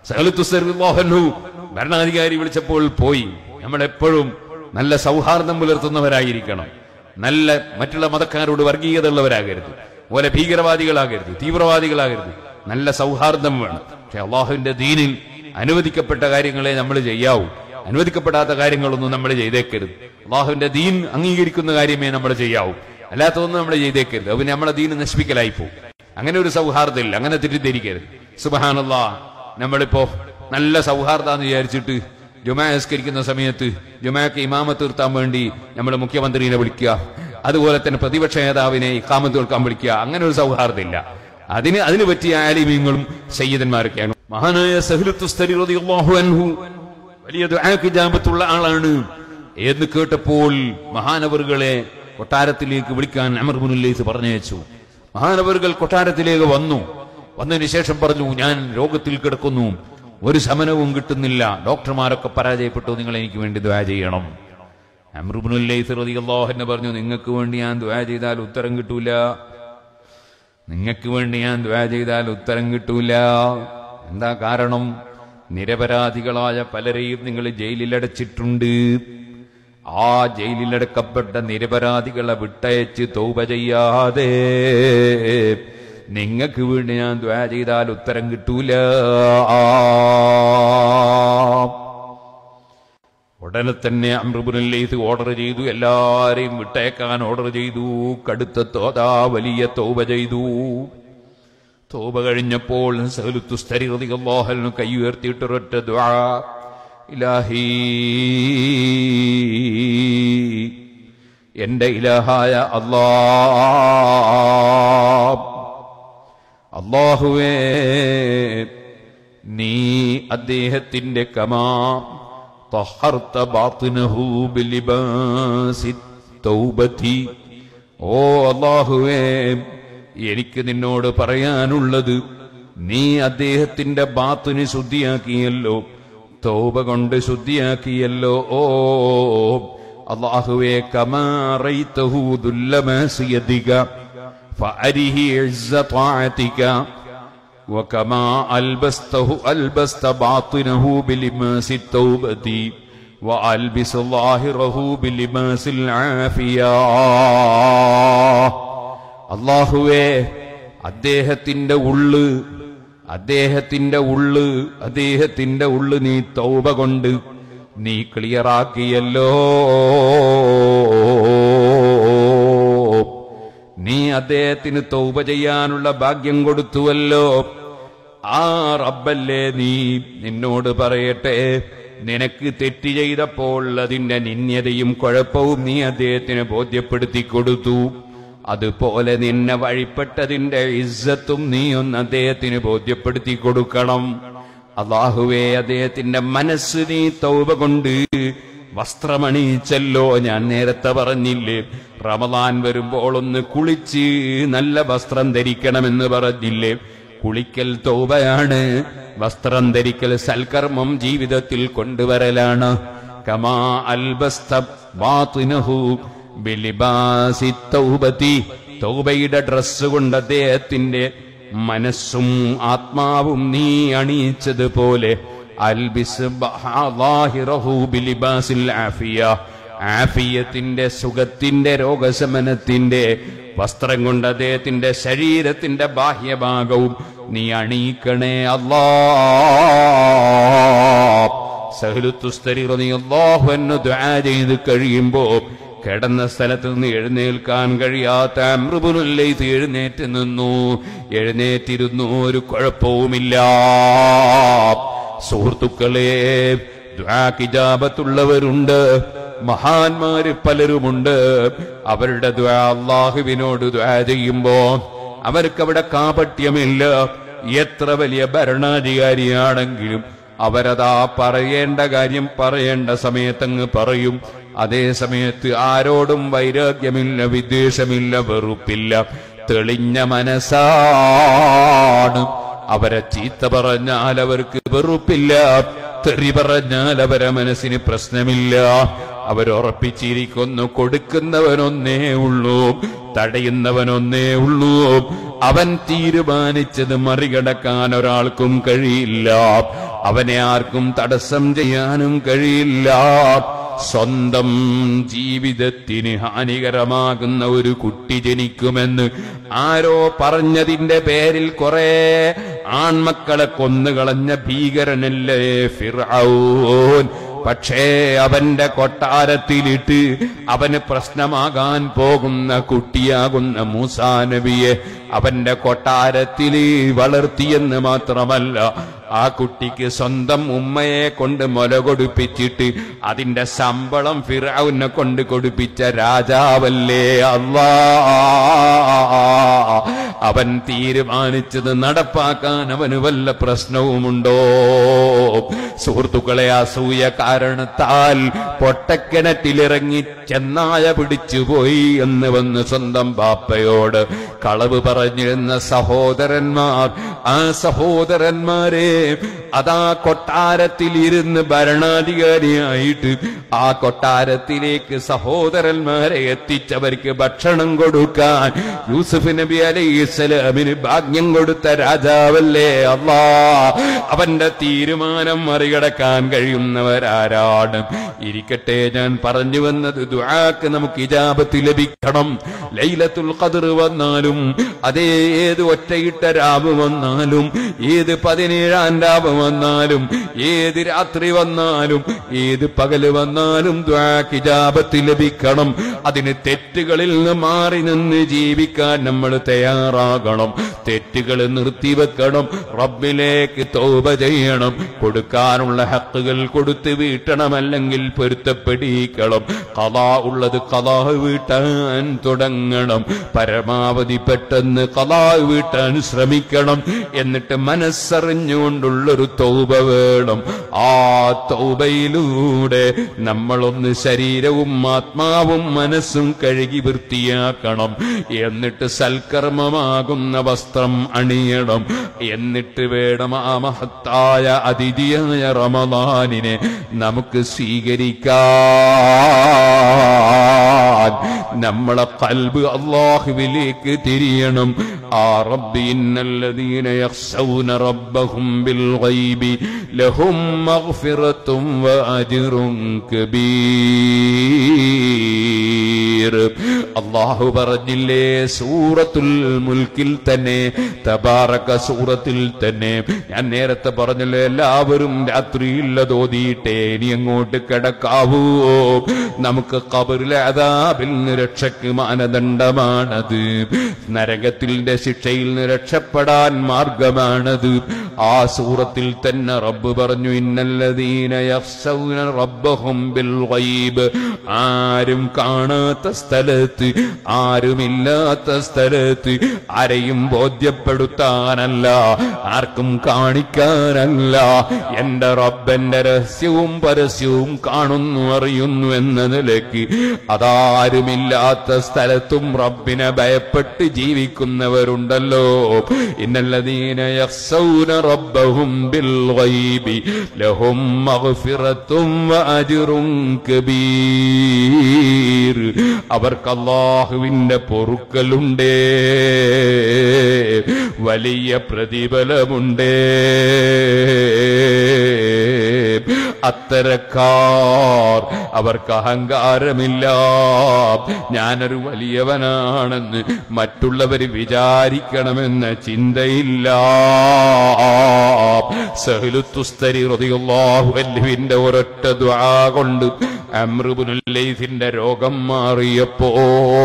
[SPEAKER 1] സഹലുത്തുസറിഹു ഭരണാധികാരി വിളിച്ചപ്പോൾ പോയി നമ്മളെപ്പോഴും നല്ല സൗഹാർദ്ദം പുലർത്തുന്നവരായിരിക്കണം നല്ല മറ്റുള്ള മതക്കാരോട് വർഗീയത ഉള്ളവരാകരുത് പോലെ ഭീകരവാദികളാകരുത് തീവ്രവാദികളാകരുത് നല്ല സൗഹാർദ്ദം വേണം പക്ഷെ അള്ളാഹുവിന്റെ ദീനിൽ അനുവദിക്കപ്പെട്ട കാര്യങ്ങളെ നമ്മൾ ചെയ്യാവൂ അനുവദിക്കപ്പെടാത്ത കാര്യങ്ങളൊന്നും നമ്മൾ ചെയ്തേക്കരുത് അള്ളാഹുവിന്റെ ദീൻ അംഗീകരിക്കുന്ന കാര്യമേ നമ്മൾ ചെയ്യാവൂ അല്ലാത്തതൊന്നും നമ്മൾ ചെയ്തേക്കരുത് അത് പിന്നെ നമ്മളെ ദീന് നശിപ്പിക്കലായി പോകും അങ്ങനെ ഒരു സൗഹാർദ്ദം ഇല്ല അങ്ങനെ തെറ്റിദ്ധരിക്കരുത് സുബഹാനല്ലാ നമ്മളിപ്പോ നല്ല സൗഹാർദ്ദാന്ന് വിചാരിച്ചിട്ട് ജുമാസ്കരിക്കുന്ന സമയത്ത് ജുമാക്ക് ഇമാമത്ത് നിർത്താൻ വേണ്ടി നമ്മൾ മുഖ്യമന്ത്രിനെ വിളിക്കുക അതുപോലെ തന്നെ പ്രതിപക്ഷ നേതാവിനെ ഇക്കാമത്ത് കേൾക്കാൻ വിളിക്കുക അങ്ങനെ ഒരു സൗഹാർദ്ദം ഇല്ല അതിന് അതിന് പറ്റിയ ആലിമീങ്ങളും സയ്യിദന്മാരൊക്കെയാണ് മഹാനായ സഹ്ലുത്തുസ്തരി റളിയല്ലാഹു അൻഹു വലിയ ദുആക്ക് ജാബത്തുള്ള ആളാണ് എന്ന് കേട്ടപ്പോൾ മഹാനവറുകളെ കൊട്ടാരത്തിലേക്ക് വിളിക്കാൻ അമർമുനിലേക്ക് പറഞ്ഞയച്ചു മഹാനവറുകൾ കൊട്ടാരത്തിലേക്ക് വന്നു വന്നതിന് ശേഷം പറഞ്ഞു ഞാൻ രോഗത്തിൽ കിടക്കുന്നു ഒരു ശമനവും കിട്ടുന്നില്ല ഡോക്ടർമാരൊക്കെ പരാജയപ്പെട്ടു നിങ്ങൾ എനിക്ക് വേണ്ടി ദ്വാ ചെയ്യണം അമൃബുനുല്ലാഹു പറഞ്ഞു നിങ്ങൾക്ക് വേണ്ടി ഞാൻ ദ്വാ ചെയ്താൽ ഉത്തരം കിട്ടൂല നിങ്ങൾക്ക് വേണ്ടി ഞാൻ ദ്വാ ചെയ്താൽ ഉത്തരം കിട്ടൂല എന്താ കാരണം നിരപരാധികളായ പലരെയും നിങ്ങൾ ജയിലിലടച്ചിട്ടുണ്ട് ആ ജയിലിലടക്കപ്പെട്ട നിരപരാധികളെ വിട്ടയച്ച് തൗബ ചെയ്യാതെ നിങ്ങൾക്ക് വേണ്ടി ഞാൻ ദ്വാ ചെയ്താൽ ഉത്തരം കിട്ടൂല ഉടനെ തന്നെ അമ്രുബുനല്ലേത് ഓർഡർ ചെയ്തു എല്ലാരെയും വിട്ടേക്കാൻ ഓർഡർ ചെയ്തു കടുത്ത തോതാ വലിയ തോപ ചെയ്തു തോപ കഴിഞ്ഞപ്പോൾ സഹലുത്തുസ്തരിഹലിന് കൈ ഉയർത്തിയിട്ടൊരൊറ്റ ദ്വാ ഇലാഹി എന്റെ ഇലാഹായ അല്ലാ അള്ളാഹുവേ നീ അദ്ദേഹത്തിന്റെ കമാ طهرت باطنه بلباس التوبة ഓ അള്ളാഹുവേ എനിക്ക് നിന്നോട് പറയാനുള്ളത് നീ അദ്ദേഹത്തിന്റെ ബാത്തിന് ശുദ്ധിയാക്കിയല്ലോ തോപ കൊണ്ട് ശുദ്ധിയാക്കിയല്ലോ ഓ അള്ളാഹുവേ കമാറൈതഹു ദുല്ലമാസിയതിക فأره عز طاعتك وكما ألبسته ألبست باطنه بلباس التوبة وألبس ظاهره بلباس العافية അള്ളാഹുവേ അദ്ദേഹത്തിന്റെ ഉള്ള് അദ്ദേഹത്തിന്റെ ഉള്ള് അദ്ദേഹത്തിന്റെ ഉള്ള് നീ തൗബ കൊണ്ട് നീ ക്ലിയറാക്കിയല്ലോ നീ അദ്ദേഹത്തിന് തൗബ ചെയ്യാനുള്ള ഭാഗ്യം കൊടുത്തുവല്ലോ ആ റബ്ബല്ലേ നീ നിന്നോട് പറയട്ടെ നിനക്ക് തെറ്റ് ചെയ്തപ്പോൾ അതിന്റെ നിന്യതയും കുഴപ്പവും നീ അദ്ദേഹത്തിന് ബോധ്യപ്പെടുത്തി കൊടുത്തു അതുപോലെ നിന്നെ വഴിപ്പെട്ടതിന്റെ ഇസ്സത്തും നീ ഒന്ന് അദ്ദേഹത്തിന് ബോധ്യപ്പെടുത്തി കൊടുക്കണം അള്ളാഹുവേ അദ്ദേഹത്തിന്റെ മനസ്സ് നീ തൗബ കൊണ്ട് വസ്ത്രമണിയിച്ചല്ലോ ഞാൻ നേരത്തെ പറഞ്ഞില്ലേ റമദാൻ വരുമ്പോൾ ഒന്ന് കുളിച്ച് നല്ല വസ്ത്രം ധരിക്കണമെന്ന് പറഞ്ഞില്ലേ കുളിക്കൽ തൗബയാണ് വസ്ത്രം ധരിക്കൽ സൽക്കർമ്മം ജീവിതത്തിൽ കൊണ്ടുവരലാണ് കമാ അൽബസ്ത ബാത്തിനഹു ബിലിബാസി തൗബതി തൗബയുടെ ഡ്രസ് കൊണ്ട് അദ്ദേഹത്തിന്റെ മനസ്സും ആത്മാവും നീ അണിയിച്ചതുപോലെ അൽബിസ് ബഹാഹിറഹു ബിലിബാസിൽ ആഫിയ ആഫിയത്തിന്റെ സുഖത്തിന്റെ രോഗശമനത്തിന്റെ വസ്ത്രം കൊണ്ട് അദ്ദേഹത്തിന്റെ ശരീരത്തിന്റെ ബാഹ്യഭാഗവും നീ അണിയിക്കണേ അല്ലാ സഹലുത്തുസ്തരിഹു ദ്വാ ചെയ്ത് കഴിയുമ്പോ കിടന്ന സ്ഥലത്ത് നിന്ന് എഴുന്നേൽക്കാൻ കഴിയാത്ത അമൃപുനുല്ലൈത്ത് എഴുന്നേറ്റ് നിന്നു എഴുന്നേറ്റിരുന്നു ഒരു കുഴപ്പവുമില്ല സുഹൃത്തുക്കളെ ദ്വാക്കിജാപത്തുള്ളവരുണ്ട് മഹാന്മാര് പലരുമുണ്ട് അവരുടെ ദ്വാ അള്ളാഹുവിനോട് ദ്വാ ചെയ്യുമ്പോ അവർക്കവിടെ കാപട്യമില്ല എത്ര വലിയ ഭരണാധികാരിയാണെങ്കിലും അവരതാ പറയേണ്ട കാര്യം പറയേണ്ട സമയത്തങ്ങ് പറയും അതേ സമയത്ത് ആരോടും വൈരാഗ്യമില്ല വിദ്വേഷമില്ല വെറുപ്പില്ല തെളിഞ്ഞ മനസ്സാണ് അവരെ ചീത്ത പറഞ്ഞാൽ അവർക്ക് വെറുപ്പില്ല തെറി പറഞ്ഞാൽ അവരെ മനസ്സിന് പ്രശ്നമില്ല അവരുറപ്പിച്ചിരിക്കുന്നു കൊടുക്കുന്നവനൊന്നേ ഉള്ളൂ തടയുന്നവനൊന്നേ ഉള്ളൂ അവൻ തീരുമാനിച്ചത് മറികടക്കാൻ ഒരാൾക്കും കഴിയില്ല അവനെ ആർക്കും തടസ്സം ചെയ്യാനും കഴിയില്ല സ്വന്തം ജീവിതത്തിന് ഹാനികരമാകുന്ന ഒരു കുട്ടി ജനിക്കുമെന്ന് ആരോ പറഞ്ഞതിന്റെ പേരിൽ കുറെ ആൺമക്കളെ കൊന്നുകളഞ്ഞ ഭീകരനല്ലേ ഫിർഔൻ പക്ഷേ അവന്റെ കൊട്ടാരത്തിലിട്ട് അവന് പ്രശ്നമാകാൻ പോകുന്ന കുട്ടിയാകുന്ന മൂസാ നബിയെ അവന്റെ കൊട്ടാരത്തിൽ വളർത്തിയെന്ന് മാത്രമല്ല ആ കുട്ടിക്ക് സ്വന്തം ഉമ്മയെ കൊണ്ട് മുല കൊടുപ്പിച്ചിട്ട് അതിന്റെ ശമ്പളം ഫിറൌനെ കൊണ്ട് കൊടുപ്പിച്ച രാജാവല്ലേ അള്ളാ അവൻ തീരുമാനിച്ചത് നടപ്പാക്കാൻ അവന് വല്ല പ്രശ്നവുമുണ്ടോ സുഹൃത്തുക്കളെ അസൂയ കാരണത്താൽ പൊട്ടക്കിണറ്റിലിറങ്ങി ചെന്നായ പിടിച്ചുപോയി എന്ന് വന്ന് സ്വന്തം ബാപ്പയോട് കളവ് പറഞ്ഞിരുന്ന സഹോദരന്മാർ ആ സഹോദരന്മാരെ അതാ കൊട്ടാരത്തിൽ ഇരുന്ന് ഭരണാധികാരിയായിട്ട് ആ കൊട്ടാരത്തിലേക്ക് സഹോദരന്മാരെ എത്തിച്ചവർക്ക് ഭക്ഷണം കൊടുക്കാൻ യൂസുഫ് നബി അലൈഹി സ്വലാമിന് ഭാഗ്യം കൊടുത്ത രാജാവല്ലേ അള്ളാ അവന്റെ തീരുമാനം മറികടക്കാൻ കഴിയുന്നവരാരാണ് ഇരിക്കട്ടെ ഞാൻ പറഞ്ഞു വന്നത് ദുആക്ക് നമുക്ക് ഇജാബത്ത് ലഭിക്കണം ലൈലത്തുൽ ഖദർ വന്നാലും അതേ ഏത് ഒറ്റയിട്ട രാവ് വന്നാലും ഏത് പതിനേഴാം രാവ് വന്നാലും ഏത് രാത്രി വന്നാലും ഏത് പകല് വന്നാലും ദുആക്ക് ഇജാബത്ത് ലഭിക്കണം അതിന് തെറ്റുകളിൽ നിന്ന് മാറി നിന്ന് ജീവിക്കാൻ നമ്മൾ തയ്യാറാകണം തെറ്റുകൾ നിർത്തിവെക്കണം റബ്ബിലേക്ക് തൗബ ചെയ്യണം കൊടുക്കാനുള്ള ഹക്കുകൾ കൊടുത്ത് വീട്ടണം അല്ലെങ്കിൽ പൊരുത്തപ്പെടിക്കണം കലാ ഉള്ളത് കലാ വീട്ടാൻ തുടങ്ങണം പരമാവധി പെട്ടെന്ന് കലാ വീട്ടാൻ ശ്രമിക്കണം എന്നിട്ട് മനസ്സറിഞ്ഞുകൊണ്ടുള്ളൊരു തൗബ വേണം ആ തൗബയിലൂടെ നമ്മളൊന്ന് ശരീരവും ആത്മാവും മനസ്സും കഴുകി വൃത്തിയാക്കണം എന്നിട്ട് സൽക്കർമ്മമാകുന്ന വസ്ത്രം അണിയണം എന്നിട്ട് വേണം ആ മഹത്തായ അതിഥിയായ റമദാനിനെ നമുക്ക് സ്വീകരിക്കാൻ നമ്മളെ കൽബ് അള്ളാഹുവിലേക്ക് തിരിയണം ആ റബ്ബി ഇന്നല്ലദീന യഖ്ശൗന റബ്ബഹും ബിൽ ഗൈബി ലഹും മഗ്ഫിറത്തും വഅജ്റുൻ കബീർ അള്ളാഹു പറഞ്ഞില്ലേ സൂറത്തുൽ മുൽക്കിൽ തന്നെ തബാറക സൂറത്തിൽ തന്നെ ഞാൻ നേരത്തെ പറഞ്ഞല്ലോ എല്ലാവരും രാത്രിയിൽ അത് ഓതിയിട്ടേ ഇനി അങ്ങോട്ട് കിടക്കാവൂ നമുക്ക് കബറിലെ അതാബിൽ നിന്ന് രക്ഷയ്ക്ക് മാനദണ്ഡമാണത് നരകത്തിന്റെ ശിക്ഷയിൽ നിന്ന് രക്ഷപ്പെടാൻ മാർഗമാണത് ആ സൂറത്തിൽ തന്നെ റബ്ബ് പറഞ്ഞു ഇന്നല്ലദീന യഖ്ശൗന റബ്ബഹും ബിൽ ഗൈബ് ആരും കാണാത്ത സ്ഥലത്ത് ആരുമില്ലാത്ത സ്ഥലത്ത് ആരെയും ബോധ്യപ്പെടുത്താനല്ല ആർക്കും കാണിക്കാനല്ല എന്റെ റബ്ബന്റെ രഹസ്യവും പരസ്യവും കാണുന്നു അറിയുന്നു എന്ന നിലയ്ക്ക് അതാരുമില്ലാത്ത സ്ഥലത്തും റബ്ബിനെ ഭയപ്പെട്ട് ജീവിക്കുന്നവരുണ്ടല്ലോ ഇന്നല്ലദീന യഖ്സൗന റബ്ബഹും ബിൽ ഗൈബി ലഹും മഗ്ഫിറത്തും വഅജ്റുൻ കബീർ അവർക്ക് അല്ലാഹുവിന്റെ പൊറുക്കലുണ്ടേ വലിയ പ്രതിഫലമുണ്ടേ അത്തരക്കാർ അവർക്ക് അഹങ്കാരമില്ല ഞാനൊരു വലിയവനാണെന്ന് മറ്റുള്ളവർ വിചാരിക്കണമെന്ന ചിന്തയില്ല സഹലുത്തുസ്തരി റതിയുള്ളാഹുവിന്റെ ഒരൊറ്റ ദ്വാ കൊണ്ട് അമ്രുബുനുൽ ലൈഫിന്റെ രോഗം മാറിയപ്പോൾ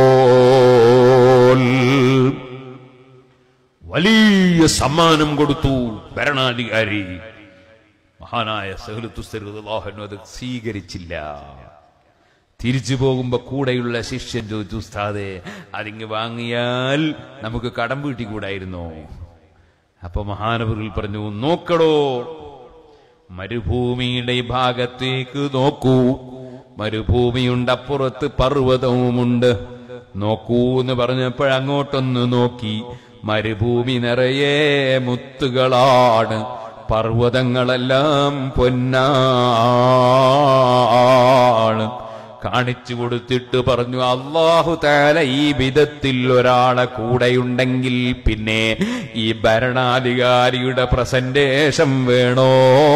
[SPEAKER 1] വലിയ സമ്മാനം കൊടുത്തു ഭരണാധികാരി മഹാനായ സഹലുത്തുസ്തരുദാഹനു അത് സ്വീകരിച്ചില്ല തിരിച്ചു പോകുമ്പോ കൂടെയുള്ള ശിഷ്യൻ ചോദിച്ചു ഉസ്താദെ അതിങ്ങ് വാങ്ങിയാൽ നമുക്ക് കടം വീട്ടിക്കൂടായിരുന്നോ അപ്പൊ മഹാനവറിൽ പറഞ്ഞു നോക്കടോ മരുഭൂമിയുടെ ഈ ഭാഗത്തേക്ക് നോക്കൂ മരുഭൂമിയുണ്ട് അപ്പുറത്ത് പർവ്വതവുമുണ്ട് നോക്കൂ എന്ന് പറഞ്ഞപ്പോഴങ്ങോട്ടൊന്ന് നോക്കി മരുഭൂമി നിറയെ മുത്തുകളാണ് പർവ്വതങ്ങളെല്ലാം പൊന്നാണ് കാണിച്ചു കൊടുത്തിട്ട് പറഞ്ഞു അള്ളാഹു താല ഈ വിധത്തിൽ ഒരാളെ കൂടെയുണ്ടെങ്കിൽ പിന്നെ ഈ ഭരണാധികാരിയുടെ പ്രസന്റേഷൻ വേണോ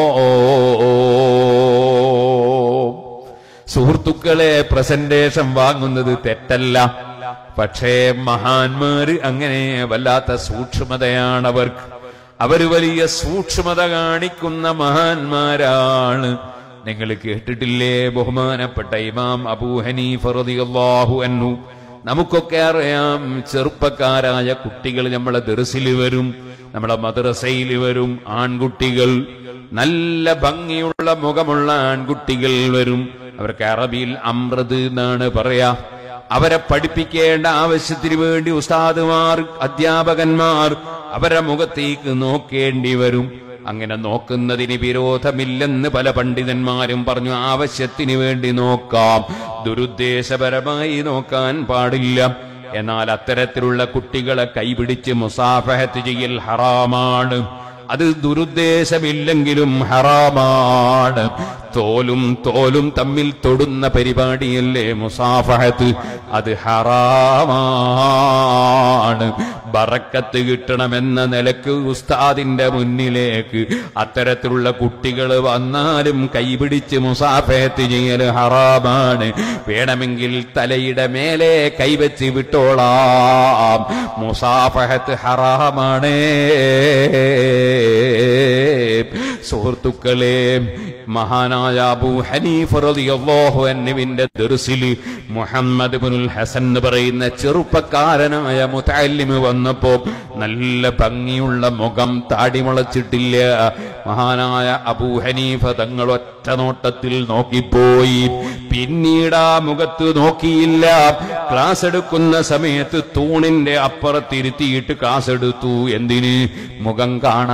[SPEAKER 1] സുഹൃത്തുക്കളെ പ്രസന്റേഷൻ വാങ്ങുന്നത് തെറ്റല്ല പക്ഷേ മഹാന്മാര് അങ്ങനെ വല്ലാത്ത സൂക്ഷ്മതയാണ് അവർക്ക് അവര് വലിയ സൂക്ഷ്മത കാണിക്കുന്ന മഹാന്മാരാണ് നിങ്ങൾ കേട്ടിട്ടില്ലേ ബഹുമാനപ്പെട്ട ഇമാം അബൂ ഹനീഫ റളിയല്ലാഹു അൻഹു നമുക്കൊക്കെ അറിയാം ചെറുപ്പക്കാരായ കുട്ടികൾ നമ്മളെ ദർസിൽ വരും നമ്മളെ മദ്രസയിൽ വരും ആൺകുട്ടികൾ നല്ല ഭംഗിയുള്ള മുഖമുള്ള ആൺകുട്ടികൾ വരും അവർക്ക് അറബിയിൽ അമ്രത് എന്നാണ് പറയാ അവരെ പഠിപ്പിക്കേണ്ട ആവശ്യത്തിന് വേണ്ടി ഉസ്താദുമാർ അധ്യാപകന്മാർ അവരെ മുഖത്തേക്ക് നോക്കേണ്ടി വരും അങ്ങനെ നോക്കുന്നതിന് വിരോധമില്ലെന്ന് പല പണ്ഡിതന്മാരും പറഞ്ഞു ആവശ്യത്തിന് വേണ്ടി നോക്കാം ദുരുദ്ദേശപരമായി നോക്കാൻ പാടില്ല എന്നാൽ അത്തരത്തിലുള്ള കുട്ടികളെ കൈപിടിച്ച് മുസാഫഹത്ത് ചെയ്യൽ ഹറാമാണ് അത് ദുരുദ്ദേശമില്ലെങ്കിലും ഹറാമാണ് തോലും തോലും തമ്മിൽ തൊടുന്ന പരിപാടിയല്ലേ മുസാഫഹത്ത് അത് ഹറാമാണ് ബറക്കത്ത് കിട്ടണമെന്ന നിലക്ക് ഉസ്താദിന്റെ മുന്നിലേക്ക് അത്തരത്തിലുള്ള കുട്ടികൾ വന്നാലും കൈപിടിച്ച് മുസാഫഹത്ത് ചെയ്യൽ ഹറാമാണ് വേണമെങ്കിൽ തലയുടെ മേലെ കൈവച്ച് വിട്ടോളാം മുസാഫഹത്ത് ഹറാമാണ് സുഹൃത്തുക്കളെ മഹാനായ അബൂ ഹനീഫ് റളിയല്ലാഹു അൻഹുവിന്റെ ദർസിൽ മുഹമ്മദ് ഇബ്നുൽ ഹസൻ എന്ന് പറയുന്ന ചെറുപ്പക്കാരനായ മുതഅല്ലിമ് വന്നപ്പോ നല്ല ഭംഗിയുള്ള മുഖം താടി മുളച്ചിട്ടില്ല മഹാനായ അബൂ ഹനീഫ തങ്ങൾ ഒറ്റ നോട്ടത്തിൽ നോക്കിപ്പോയി പിന്നീട് ആ മുഖത്ത് നോക്കിയില്ല ക്ലാസ് എടുക്കുന്ന സമയത്ത് തൂണിന്റെ അപ്പുറത്തിരുത്തിയിട്ട് ക്ലാസ് എടുത്തു എന്തിന് മുഖം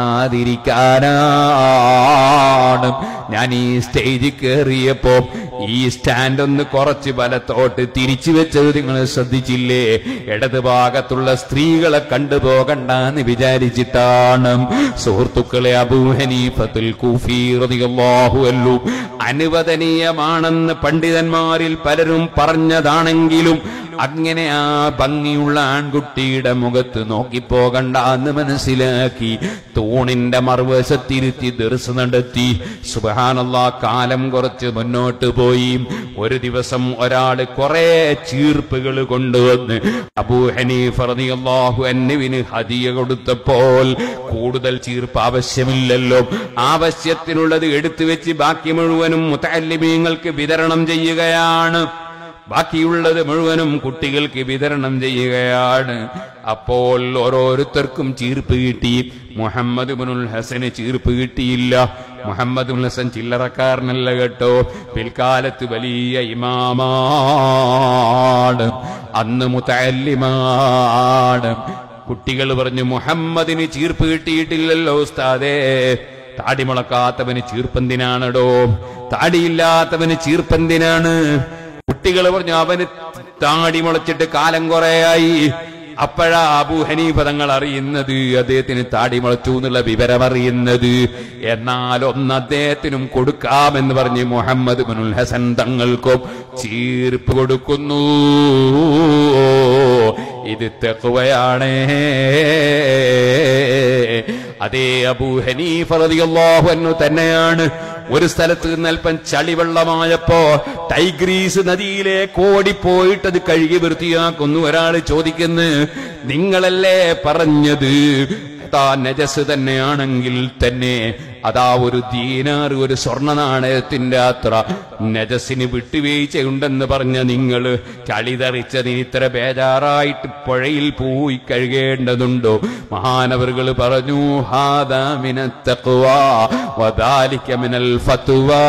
[SPEAKER 1] കാണാതിരിക്കാനാണ് ഞാൻ ഈ സ്റ്റേജിൽ കയറിയപ്പോ ഈ സ്റ്റാൻഡ് ഒന്ന് കുറച്ച് വലത്തോട്ട് തിരിച്ചു വെച്ചത് നിങ്ങൾ ശ്രദ്ധിച്ചില്ലേ ഇടത് ഭാഗത്തുള്ള സ്ത്രീകളെ കണ്ടുപോകണ്ടെന്ന് വിചാരിച്ചിട്ടാണ് സുഹൃത്തുക്കളെ അബൂഹനീഫത്തുൽ കൂഫി റളിയല്ലാഹു അൻഹു അനുവദനീയമാണെന്ന് പണ്ഡിതന്മാരിൽ പലരും പറഞ്ഞതാണെങ്കിലും അങ്ങനെ ആ ഭംഗിയുള്ള ആൺകുട്ടിയുടെ മുഖത്ത് നോക്കിപ്പോകണ്ട എന്ന് മനസ്സിലാക്കി തൂണിന്റെ മറുവശത്തിരുത്തി ദർസ് നടത്തി സുബഹാനല്ലാ കാലം കുറച്ച് മുന്നോട്ട് പോയി ഒരു ദിവസം ഒരാള് കുറെ ചീർപ്പുകൾ കൊണ്ടുവന്ന് അബൂ ഹനീഫ് റളിയല്ലാഹു അൻഹുവിന് ഹദിയ കൊടുത്തപ്പോൾ കൂടുതൽ ചീർപ്പ് ആവശ്യമില്ലല്ലോ ആവശ്യത്തിനുള്ളത് എടുത്തു വെച്ച് ബാക്കി മുഴുവനും മുത്തല്ലിമീങ്ങൾക്ക് വിതരണം ചെയ്യുകയാണ് ബാക്കിയുള്ളത് മുഴുവനും കുട്ടികൾക്ക് വിതരണം ചെയ്യുകയാണ് അപ്പോൾ ഓരോരുത്തർക്കും ചീർപ്പ് കിട്ടി മുഹമ്മദ് ബിനുൽ ഹസന് ചീർപ്പ് കിട്ടിയില്ല മുഹമ്മദ് ബിൻ ഹസൻ ചില്ലറക്കാരനല്ല കേട്ടോ പിൽക്കാലത്ത് വലിയ ഇമാമാണ് അന്ന് മുത്തല്ലിമാണ് കുട്ടികൾ പറഞ്ഞു മുഹമ്മദിന് ചീർപ്പ് കിട്ടിയിട്ടില്ലല്ലോ ഉസ്താദേ താടി മുളക്കാത്തവന് ചീർപ്പെന്തിനാണടോ താടിയില്ലാത്തവന് ചീർപ്പെന്തിനാണ് കുട്ടികൾ പറഞ്ഞു അവന് താടി മുളച്ചിട്ട് കാലം കുറേയായി അപ്പോഴാ അബൂ ഹനീഫ തങ്ങൾ അറിയുന്നത് അദ്ദേഹത്തിന് താടി മുളച്ചു എന്നുള്ള വിവരം അറിയുന്നത് എന്നാൽ ഒന്ന് അദ്ദേഹത്തിനും കൊടുക്കാമെന്ന് പറഞ്ഞ് മുഹമ്മദ് ബിനുൽ ഹസൻ തങ്ങൾക്കും ചീർപ്പ് കൊടുക്കുന്നു ഇത് തെക്കുവയാണേ അതേ അബൂ ഹനീഫ റളിയല്ലാഹു അൻഹു തന്നെയാണ് ഒരു സ്ഥലത്ത് നിന്ന് അല്പം ചളിവെള്ളമായപ്പോ ടൈഗ്രീസ് നദിയിലേക്ക് ഓടിപ്പോയിട്ട് അത് കഴുകി വൃത്തിയാക്കുന്നു ഒരാൾ ചോദിക്കുന്നു നിങ്ങളല്ലേ പറഞ്ഞത് താ നജസ് തന്നെയാണെങ്കിൽ തന്നെ അതാ ഒരു ദീനാർ ഒരു സ്വർണ്ണ നാണയത്തിന്റെ അത്ര നജസിന് വിട്ടുവീഴ്ചയുണ്ടെന്ന് പറഞ്ഞ നിങ്ങൾ ചളിതറിച്ചതിന് ഇത്ര ബേജാറായിട്ട് പുഴയിൽ പോയി കഴുകേണ്ടതുണ്ടോ മഹാനവറുകൾ പറഞ്ഞു മിനൽ ഫത്വാ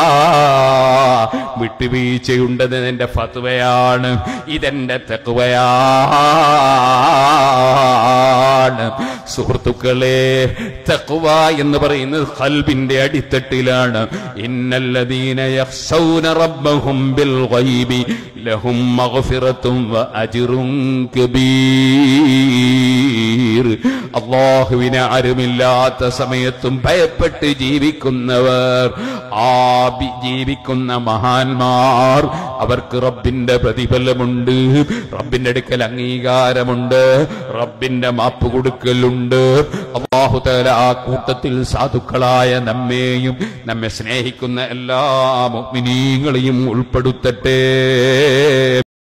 [SPEAKER 1] വിട്ടുവീഴ്ചയുണ്ടെന്ന് എന്റെ ഫത്വയാണ് ഇതെന്റെ തെക്കുവയാണ് സുഹൃത്തുക്കളെ തെക്കുവ എന്ന് പറയുന്നത് മന ഖൽബിന്റെ അടിത്തട്ടിലാണ് ഇന്നല്ലദീന യഖ്ശൗന റബ്ബഹും ബിൽ ഗൈബി ലഹും മഗ്ഫിറത്തും വ അജ്റുൻ കബീർ അള്ളാഹുവിനെ ആരുമില്ലാത്ത സമയത്തും ഭയപ്പെട്ട് ജീവിക്കുന്നവർ ആ ബി- ജീവിക്കുന്ന മഹാന്മാർ അവർക്ക് റബ്ബിന്റെ പ്രതിഫലമുണ്ട് റബ്ബിന്റെ അടുക്കൽ അംഗീകാരമുണ്ട് റബ്ബിന്റെ മാപ്പ് കൊടുക്കലുണ്ട് അള്ളാഹുതല ആ കൂട്ടത്തിൽ സാധുക്കളായ നമ്മെയും നമ്മെ സ്നേഹിക്കുന്ന എല്ലാ മുഅ്മിനീങ്ങളെയും ഉൾപ്പെടുത്തട്ടെ